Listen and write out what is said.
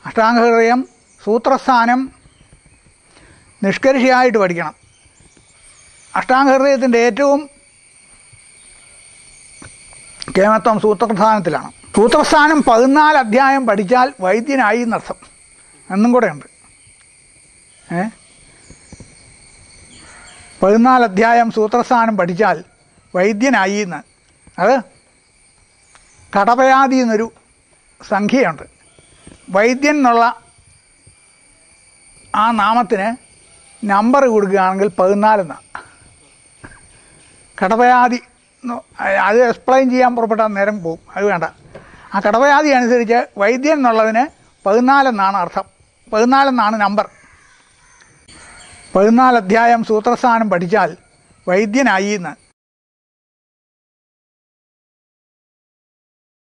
അഷ്ടാംഗഹൃദയം സൂത്രസ്ഥാനം നിഷ്കർഷിയായിട്ട് പഠിക്കണം അഷ്ടാംഗഹൃദയത്തിൻ്റെ ഏറ്റവും കേമത്വം സൂത്രസ്ഥാനത്തിലാണ് സൂത്രസ്ഥാനം പതിനാല് അധ്യായം പഠിച്ചാൽ വൈദ്യനായി എന്നർത്ഥം എന്നും കൂടെ ഉണ്ട് ഏ പതിനാല് അധ്യായം സൂത്രസ്ഥാനം പഠിച്ചാൽ വൈദ്യനായി എന്ന് അത് കടപയാതി എന്നൊരു സംഖ്യയുണ്ട് വൈദ്യൻ എന്നുള്ള ആ നാമത്തിന് നമ്പർ കൊടുക്കുകയാണെങ്കിൽ പതിനാലെന്നാണ് കടപയാതി എന്ന് അത് എക്സ്പ്ലെയിൻ ചെയ്യാൻ പുറപ്പെട്ടാൽ നേരം പോകും അത് വേണ്ട ആ കടപയാതി അനുസരിച്ച് വൈദ്യൻ എന്നുള്ളതിന് പതിനാലെന്നാണ് അർത്ഥം പതിനാലെന്നാണ് നമ്പർ പതിനാല് അധ്യായം സൂത്രസ്ഥാനം പഠിച്ചാൽ വൈദ്യനായി എന്ന്